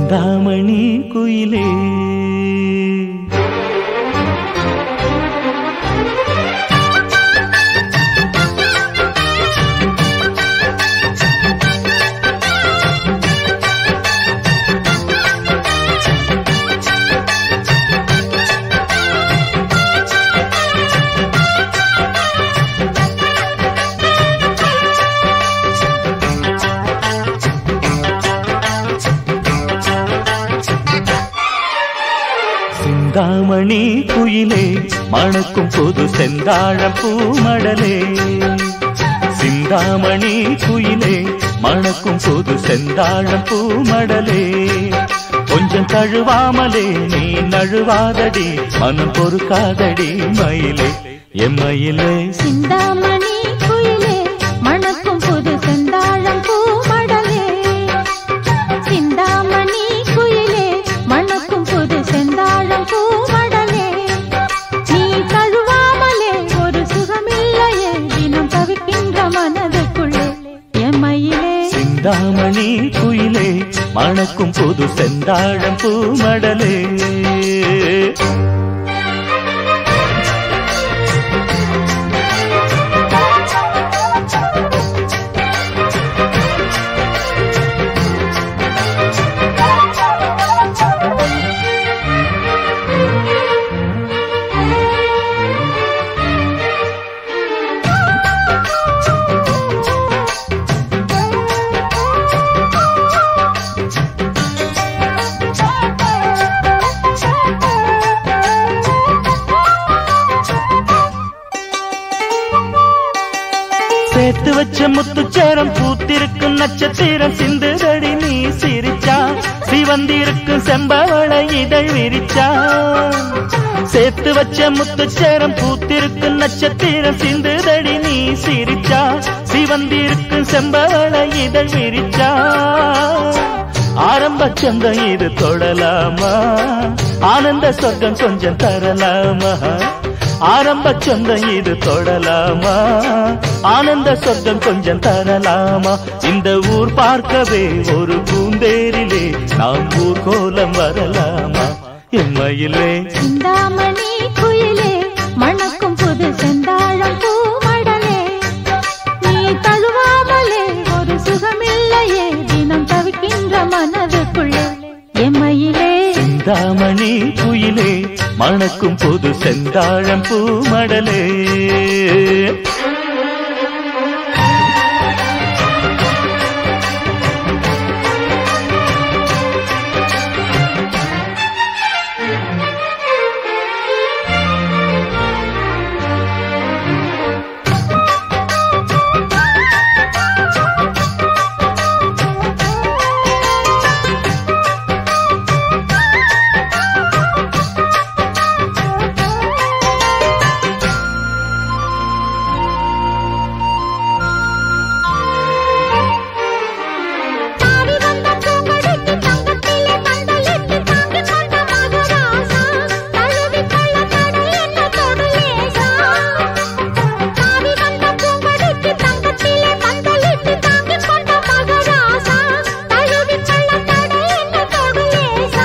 சிந்தாமணி குயிலே சிந்தாமணி குயிலே மணக்கும் புது செந்தாழம் பூமடலே சிந்தாமணி குயிலே மணக்கும் புது செந்தாழம் பூமடலே கொஞ்சம் தழுவாமலே நீ நழுவாதடி மனம் பொறுக்காதடி மயிலே எம்மயிலே சிந்தாமணி குயிலே மணக்கும் புது செந்தாழம் பூமடலே சிந்தாமணி குயிலே மணக்கும் புது செந்தாழம் பூமடலே நீ தழுவாமலே ஒரு சுகமில்லையே தினம் தவிக்கின்ற மனதுக்குள்ளே எம்மையிலே சிந்தாமணி குயிலே மணக்கும் புது செந்தாழம் பூமடலே சேர்த்து வச்ச முத்துச்சேரம் பூத்திருக்கும் நட்சத்திரம் சிந்துதடி நீ சிரிச்சா சிவந்திருக்கும் செம்பவளை இதழ் விரிச்சா சேர்த்து வச்ச முத்துச்சேரம் பூத்திருக்கும் நட்சத்திரம் சிந்துதடி நீ சிரிச்சா சிவந்திருக்கும் செம்பவளை இதழ் விரிச்சா ஆரம்ப சந்தம் இது தொடலாமா ஆனந்த சொர்க்கம் கொஞ்சம் தரலாமா ஆரம்ப சொந்தம் இது தொடலாமா ஆனந்த சொர்க்கம் கொஞ்சம் தரலாமா இந்த ஊர் பார்க்கவே ஒரு பூந்தேரிலே நாம் ஊர் கோலம் வரலாமா எம்மையிலே சிந்தாமணி குயிலே மணக்கும் புது செந்தாழம் பூமடலே நீ தழுவாமலே ஒரு சுகமில்லையே தினம் தவிக்கின்ற மனதுக்குள்ளே எம்மையிலே சிந்தாமணி குயிலே மணக்கும் புது செந்தாழம் பூமடலே தாவி வந்த பூங்கொடிக்கு தங்கத்திலே பந்தலிட்டு தாங்கிக் கொண்ட மகராசா தழுவி கொள்ள தடை என்ன தொடுலேசா தாவி வந்த பூங்கொடிக்கு தங்கத்திலே பந்தலிட்டு தாங்கிக் கொண்ட மகராசா தழுவி கொள்ள தடை என்ன தொடுலேசா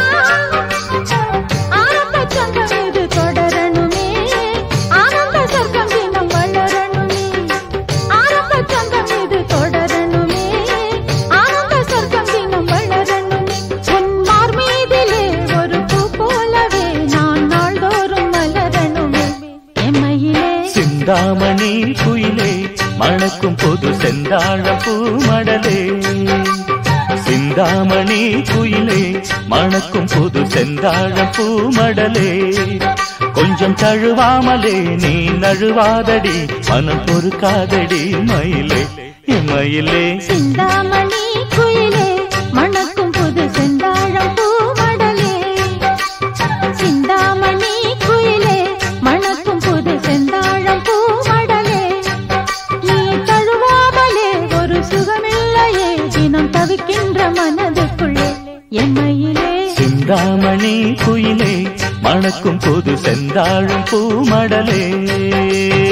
ஆரம்ப சங்கம் இது தொடரணுமே ஆனந்த சொர்க்கம் தினம் வளரணுமே ஆரம்ப சங்கம் இது தொடரணுமே ஆனந்த சொர்க்கம் தினம் வளரணுமே உன் மார்மீதிலே ஒரு பூ போலவே நான் நாள்தோறும் மலரணுமே எம்மையிலே சிந்தாமணி குயிலே மணக்கும் புது செந்தாழம் பூமடலே சிந்தாமணி குயிலே மணக்கும் புது செந்தாழம் பூமடலே கொஞ்சம் தழுவாமலே நீ நழுவாதடி மனம் பொறுக்காதடி மயிலே என் மயிலே சிந்தாமணி குயிலே மணக்கும் புது செந்தாழம் பூமடலே சிந்தாமணி குயிலே மணக்கும் புது செந்தாழம் பூமடலே நீ தழுவாமலே ஒரு சுகமில்லையே தினம் தவிக்கின்ற மனதுக்குள்ளே எம்மையிலே சிந்தாமணி குயிலே மணக்கும் புது செந்தாழும் பூமடலே